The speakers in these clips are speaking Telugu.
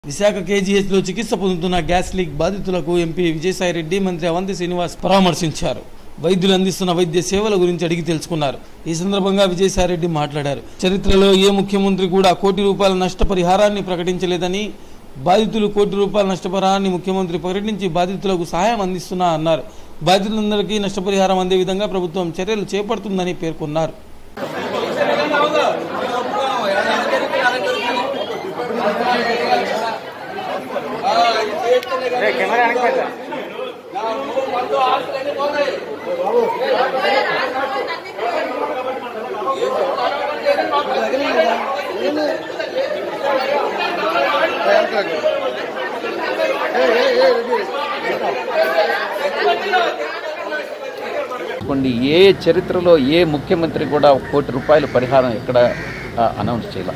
విశాఖ కేజీహెచ్లో చికిత్స పొందుతున్న గ్యాస్ లీక్ బాధితులకు ఎంపీ విజయసాయిరెడ్డి మంత్రి అవంతి శ్రీనివాస్ పరామర్శించారు వైద్యులు అందిస్తున్న వైద్య సేవల గురించి అడిగి తెలుసుకున్నారు ఈ సందర్భంగా విజయసాయిరెడ్డి మాట్లాడారు చరిత్రలో ఏ ముఖ్యమంత్రి కూడా కోటి రూపాయల నష్టపరిహారాన్ని ప్రకటించలేదని బాధితులు కోటి రూపాయల నష్టపరిహారాన్ని ముఖ్యమంత్రి ప్రకటించి బాధితులకు సహాయం అందిస్తున్నా అన్నారు బాధితులందరికీ నష్టపరిహారం అందే విధంగా ప్రభుత్వం చర్యలు చేపడుతుందని పేర్కొన్నారు కొన్ని ఏ చరిత్రలో ఏ ముఖ్యమంత్రి కూడా ఒక కోటి రూపాయల పరిహారం ఎక్కడ ఆ, అనౌన్స్ చేయాల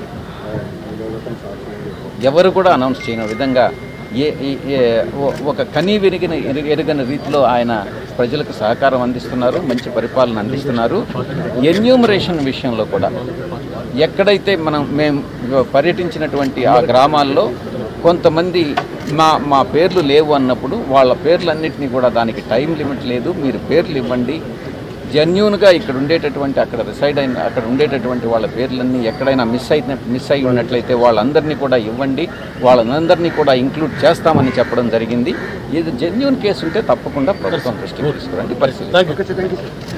ఎవరు కూడా అనౌన్స్ చేయని విధంగా ఏ ఏ- ఏ ఒ- ఒక కనీ విరిగిన ఎరుగ- ఎరుగని రీతిలో ఆయన ప్రజలకు సహకారం అందిస్తున్నారు మంచి పరిపాలన అందిస్తున్నారు ఎన్యూమరేషన్ విషయంలో కూడా ఎక్కడైతే మనం మేము పర్యటించినటువంటి ఆ గ్రామాల్లో కొంతమంది మా మా పేర్లు లేవు అన్నప్పుడు వాళ్ళ పేర్లన్నింటినీ కూడా దానికి టైం లిమిట్ లేదు మీరు పేర్లు ఇవ్వండి జెన్యున్గా ఇక్కడ ఉండేటటువంటి అక్కడ రిసైడ్ అయిన అక్కడ ఉండేటటువంటి వాళ్ళ పేర్లన్నీ ఎక్కడైనా మిస్ అయిన మిస్ అయి ఉన్నట్లయితే వాళ్ళందరినీ కూడా ఇవ్వండి వాళ్ళందరినీ కూడా ఇంక్లూడ్ చేస్తామని చెప్పడం జరిగింది ఇది జెన్యున్ కేసు ఉంటే తప్పకుండా ప్రభుత్వం దృష్టికి తీసుకురండి పరిస్థితి